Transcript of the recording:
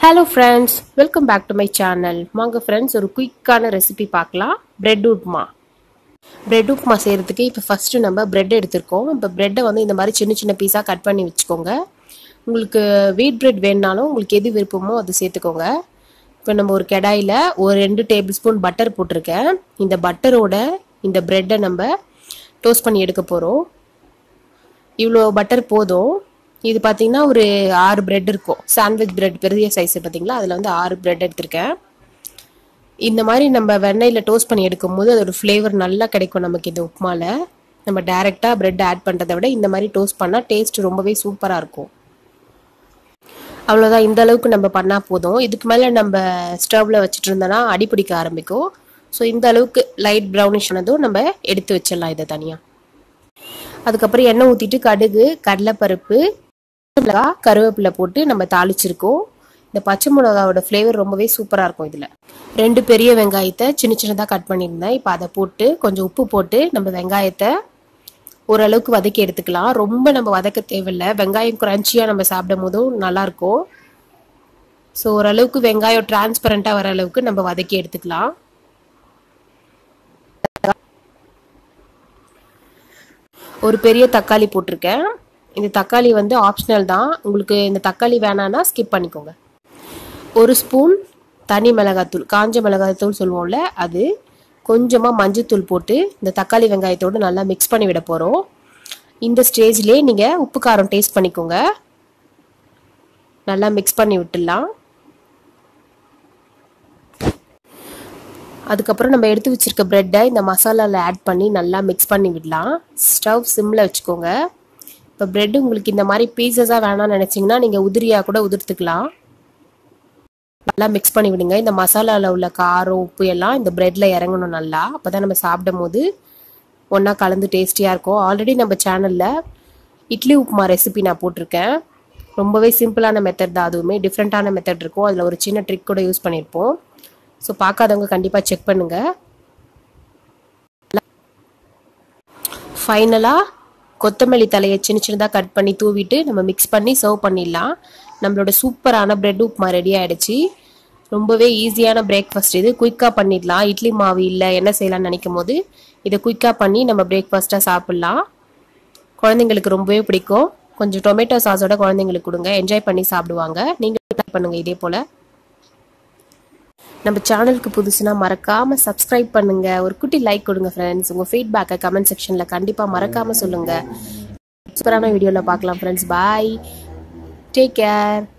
hello friends welcome back to my channel வாங்க friends ஒரு குயிக்கான ரெசிபி பார்க்கலாம் பிரெட் உப்மா பிரெட் உப்மா செய்கிறதுக்கு இப்போ ஃபஸ்ட்டு நம்ம பிரெட் எடுத்திருக்கோம் இப்போ பிரெட்டை வந்து இந்த மாதிரி சின்ன சின்ன பீஸாக கட் பண்ணி வச்சுக்கோங்க உங்களுக்கு வீட் பிரெட் வேணுனாலும் உங்களுக்கு எது விருப்பமோ அது சேர்த்துக்கோங்க இப்போ நம்ம ஒரு கடாயில் ஒரு ரெண்டு டேபிள் ஸ்பூன் பட்டர் போட்டிருக்கேன் இந்த பட்டரோட இந்த பிரெட்டை நம்ம டோஸ்ட் பண்ணி எடுக்க போகிறோம் இவ்வளோ பட்டர் போதும் இது பார்த்தீங்கன்னா ஒரு ஆறு பிரெட் இருக்கும் சாண்ட்விச் பிரெட் பெரிய சைஸ் பார்த்தீங்களா அதில் வந்து ஆறு பிரெட் எடுத்திருக்கேன் இந்த மாதிரி நம்ம வெண்ணெயில் டோஸ்ட் பண்ணி எடுக்கும்போது அதோட ஃப்ளேவர் நல்லா கிடைக்கும் நமக்கு இந்த உப்புமாவில் நம்ம டைரெக்டாக பிரெட் ஆட் பண்ணுறதை விட இந்த மாதிரி டோஸ்ட் பண்ணால் டேஸ்ட் ரொம்பவே சூப்பராக இருக்கும் அவ்வளோதான் இந்த அளவுக்கு நம்ம பண்ணால் போதும் இதுக்கு மேலே நம்ம ஸ்டவ்வில் வச்சுட்டு இருந்தோன்னா அடிப்பிடிக்க ஆரம்பிக்கும் ஸோ இந்த அளவுக்கு லைட் ப்ரௌனிஷ் ஆனதும் நம்ம எடுத்து வச்சிடலாம் இதை தனியாக அதுக்கப்புறம் எண்ணெய் ஊற்றிட்டு கடுகு கடலைப்பருப்பு மிளகா கருவேப்பிலை போட்டு நம்ம தாளிச்சிருக்கோம் இந்த பச்சை மிளகாவோட ஃப்ளேவர் ரொம்பவே சூப்பராக இருக்கும் இதில் ரெண்டு பெரிய வெங்காயத்தை சின்ன சின்னதாக கட் பண்ணியிருந்தேன் இப்போ அதை போட்டு கொஞ்சம் உப்பு போட்டு நம்ம வெங்காயத்தை ஓரளவுக்கு வதக்கி எடுத்துக்கலாம் ரொம்ப நம்ம வதக்க தேவையில்லை வெங்காயம் க்ரன்ச்சியாக நம்ம சாப்பிடும் போதும் நல்லாயிருக்கும் ஸோ ஓரளவுக்கு வெங்காயம் டிரான்ஸ்பரண்ட்டாக வர அளவுக்கு நம்ம வதக்கி எடுத்துக்கலாம் ஒரு பெரிய தக்காளி போட்டிருக்கேன் இந்த தக்காளி வந்து ஆப்ஷனல் தான் உங்களுக்கு இந்த தக்காளி வேணான்னா ஸ்கிப் பண்ணிக்கோங்க ஒரு ஸ்பூன் தனி மிளகாத்தூள் காஞ்ச மிளகாத்தூள் சொல்லுவோம்ல அது கொஞ்சமாக மஞ்சத்தூள் போட்டு இந்த தக்காளி வெங்காயத்தோடு நல்லா மிக்ஸ் பண்ணி விட போகிறோம் இந்த ஸ்டேஜ்லேயே நீங்கள் உப்பு காரம் டேஸ்ட் பண்ணிக்கோங்க நல்லா மிக்ஸ் பண்ணி விட்டுடலாம் அதுக்கப்புறம் நம்ம எடுத்து வச்சிருக்க ப்ரெட்டை இந்த மசாலாவில் ஆட் பண்ணி நல்லா மிக்ஸ் பண்ணி விடலாம் ஸ்டவ் சிம்மில் வச்சுக்கோங்க இப்போ ப்ரெட் உங்களுக்கு இந்த மாதிரி பீசஸாக வேணாம்னு நினச்சிங்கன்னா நீங்கள் உதிரியாக கூட உதிர்த்துக்கலாம் நல்லா மிக்ஸ் பண்ணி விடுங்க இந்த மசாலாவில் உள்ள காரம் உப்பு எல்லாம் இந்த ப்ரெட்டில் இறங்கணும் நல்லா அப்போ தான் நம்ம சாப்பிடும் போது ஒன்றா கலந்து டேஸ்டியாக இருக்கும் ஆல்ரெடி நம்ம சேனலில் இட்லி உப்புமா ரெசிபி நான் போட்டிருக்கேன் ரொம்பவே சிம்பிளான மெத்தட் தான் அதுவுமே டிஃப்ரெண்ட்டான மெத்தட் இருக்கும் அதில் ஒரு சின்ன ட்ரிக் கூட யூஸ் பண்ணியிருப்போம் ஸோ பார்க்காதவங்க கண்டிப்பாக செக் பண்ணுங்கள் ஃபைனலாக கொத்தமல்லி தலையை சின்ன சின்னதாக கட் பண்ணி தூவிட்டு நம்ம மிக்ஸ் பண்ணி சர்வ் பண்ணிடலாம் நம்மளோட சூப்பரான பிரெட் உப்புமா ரெடி ஆகிடுச்சு ரொம்பவே ஈஸியான பிரேக்ஃபாஸ்ட் இது குயிக்காக பண்ணிடலாம் இட்லி மாவு இல்லை என்ன செய்யலாம்னு நினைக்கும் போது இதை குயிக்காக பண்ணி நம்ம பிரேக்ஃபாஸ்ட்டாக சாப்பிட்லாம் குழந்தைங்களுக்கு ரொம்பவே பிடிக்கும் கொஞ்சம் டொமேட்டோ சாஸோட குழந்தைங்களுக்கு கொடுங்க என்ஜாய் பண்ணி சாப்பிடுவாங்க நீங்கள் ட்ரை பண்ணுங்கள் இதே போல் நம்ம சேனலுக்கு புதுசுனா மறக்காம சப்ஸ்கிரைப் பண்ணுங்க ஒரு குட்டி லைக் கொடுங்க ஃப்ரெண்ட்ஸ் உங்க ஃபீட்பேக்கை கமெண்ட் செக்ஷன்ல கண்டிப்பா மறக்காம சொல்லுங்க சூப்பரான வீடியோல பார்க்கலாம் ஃப்ரெண்ட்ஸ் பாய் டேக் கேர்